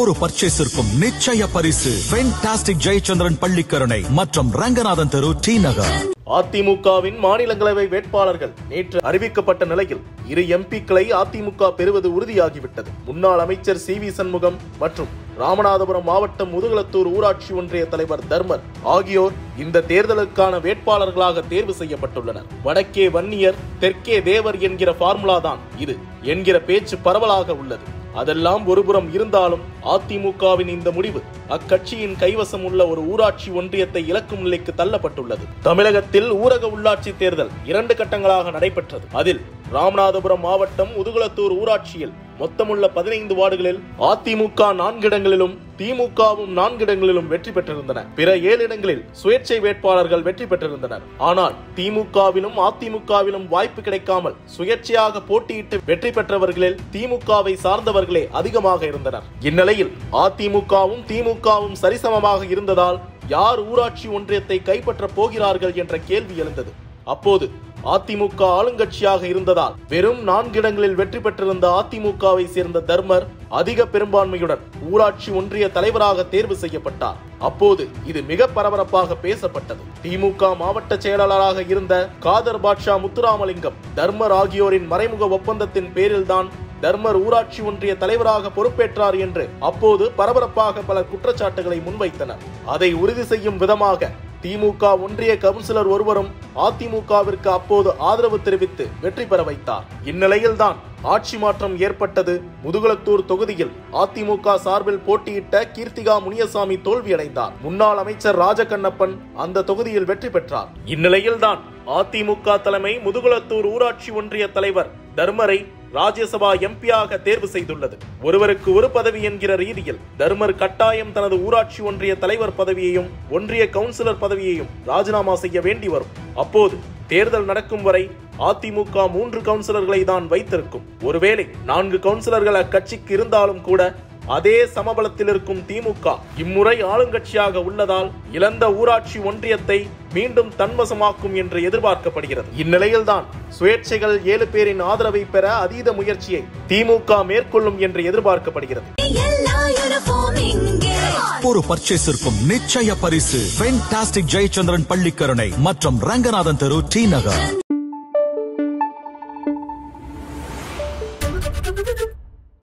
ஒவ்வொரு பர்ச்சேஸிற்கும் நிச்சய பரிசு ஃபென்டாஸ்டிக் ஜெயச்சந்திரன் பள்ளிக்கரணை மற்றும் ரங்கநாதன் தெரு டி நகர் அதிமுகவின் மாநிலங்களவை வேட்பாளர்கள் நேற்று அறிவிக்கப்பட்ட நிலையில் இரு எம்பிக்களை அதிமுக பெறுவது உறுதியாகிவிட்டது முன்னாள் அமைச்சர் சி வி சண்முகம் மற்றும் ராமநாதபுரம் மாவட்டம் முதுகுளத்தூர் ஊராட்சி ஒன்றிய தலைவர் தர்மர் ஆகியோர் இந்த தேர்தலுக்கான வேட்பாளர்களாக தேர்வு செய்யப்பட்டுள்ளனர் வடக்கே வன்னியர் தெற்கே தேவர் என்கிற ஃபார்முலா தான் இது என்கிற பேச்சு பரவலாக உள்ளது அதெல்லாம் ஒருபுறம் இருந்தாலும் அதிமுகவின் இந்த முடிவு அக்கட்சியின் கைவசம் உள்ள ஒரு ஊராட்சி ஒன்றியத்தை இலக்கும் நிலைக்கு தள்ளப்பட்டுள்ளது தமிழகத்தில் ஊரக உள்ளாட்சி தேர்தல் இரண்டு கட்டங்களாக நடைபெற்றது அதில் ராமநாதபுரம் மாவட்டம் முதுகுளத்தூர் ஊராட்சியில் மொத்தமுள்ள பதினைந்து வார்டுகளில் அதிமுக நான்கு இடங்களிலும் திமுகவும் நான்கு இடங்களிலும் வெற்றி பெற்றிருந்தன பிற ஏழு இடங்களில் சுயேட்சை வேட்பாளர்கள் வெற்றி பெற்றிருந்தனர் ஆனால் திமுகவிலும் அதிமுகவிலும் வாய்ப்பு கிடைக்காமல் சுயேட்சையாக போட்டியிட்டு வெற்றி பெற்றவர்களில் திமுகவை சார்ந்தவர்களே அதிகமாக இருந்தனர் இந்நிலையில் அதிமுகவும் திமுகவும் சரிசமமாக இருந்ததால் யார் ஊராட்சி ஒன்றியத்தை கைப்பற்றப் போகிறார்கள் என்ற கேள்வி எழுந்தது அப்போது அதிமுக ஆளுங்கட்சியாக இருந்ததால் வெறும் நான்கு இடங்களில் வெற்றி பெற்றிருந்த அதிமுகவை சேர்ந்த தர்மர் அதிக பெரும்பான்மையுடன் ஊராட்சி ஒன்றிய தலைவராக தேர்வு செய்யப்பட்டார் அப்போது இது மிக பரபரப்பாக பேசப்பட்டது திமுக மாவட்ட செயலாளராக இருந்த காதர் பாட்ஷா முத்துராமலிங்கம் தர்மர் ஆகியோரின் மறைமுக ஒப்பந்தத்தின் பேரில்தான் தர்மர் ஊராட்சி ஒன்றிய தலைவராக பொறுப்பேற்றார் என்று அப்போது பரபரப்பாக பலர் குற்றச்சாட்டுகளை முன்வைத்தனர் அதை உறுதி செய்யும் விதமாக திமுக ஒன்றிய கவுன்சிலர் ஒருவரும் அதிமுகவிற்கு அப்போது ஆதரவு தெரிவித்து வெற்றி பெற வைத்தார் இந்நிலையில்தான் ஆட்சி மாற்றம் ஏற்பட்டது முதுகுளத்தூர் தொகுதியில் அதிமுக சார்பில் போட்டியிட்ட கீர்த்திகா முனியசாமி தோல்வியடைந்தார் முன்னாள் அமைச்சர் ராஜகண்ணப்பன் அந்த தொகுதியில் வெற்றி பெற்றார் இந்நிலையில்தான் அதிமுக தலைமை முதுகுளத்தூர் ஊராட்சி ஒன்றிய தலைவர் தர்மரை ராஜ்யசபா எம்பியாக தேர்வு செய்துள்ளது ஒருவருக்கு ஒரு பதவி என்கிற ரீதியில் தர்மர் கட்டாயம் தனது ஊராட்சி ஒன்றிய தலைவர் பதவியையும் ஒன்றிய கவுன்சிலர் பதவியையும் ராஜினாமா செய்ய வேண்டி வரும் அப்போது தேர்தல் நடக்கும் வரை அதிமுக மூன்று கவுன்சிலர்களை தான் வைத்திருக்கும் ஒருவேளை நான்கு கவுன்சிலர்கள் அக்கட்சிக்கு இருந்தாலும் கூட அதே சமபலத்தில் இருக்கும் திமுக இம்முறை ஆளுங்கட்சியாக உள்ளதால் இழந்த ஊராட்சி ஒன்றியத்தை மீண்டும் தன்வசமாக்கும் என்று எதிர்பார்க்கப்படுகிறது இந்நிலையில்தான் சுயேட்சைகள் ஏழு பேரின் ஆதரவை பெற அதீத முயற்சியை திமுக மேற்கொள்ளும் என்று எதிர்பார்க்கப்படுகிறது எல்லா யூனிஃபார்ம் இங்கே ஒவ்வொரு பர்ச்சேஸிற்கும் நிச்சய பரிசு ஃபென்டாஸ்டிக் ஜெயச்சந்திரன் பள்ளிக்கரணை மற்றும் ரங்கநாதன் தெரு டி நகர்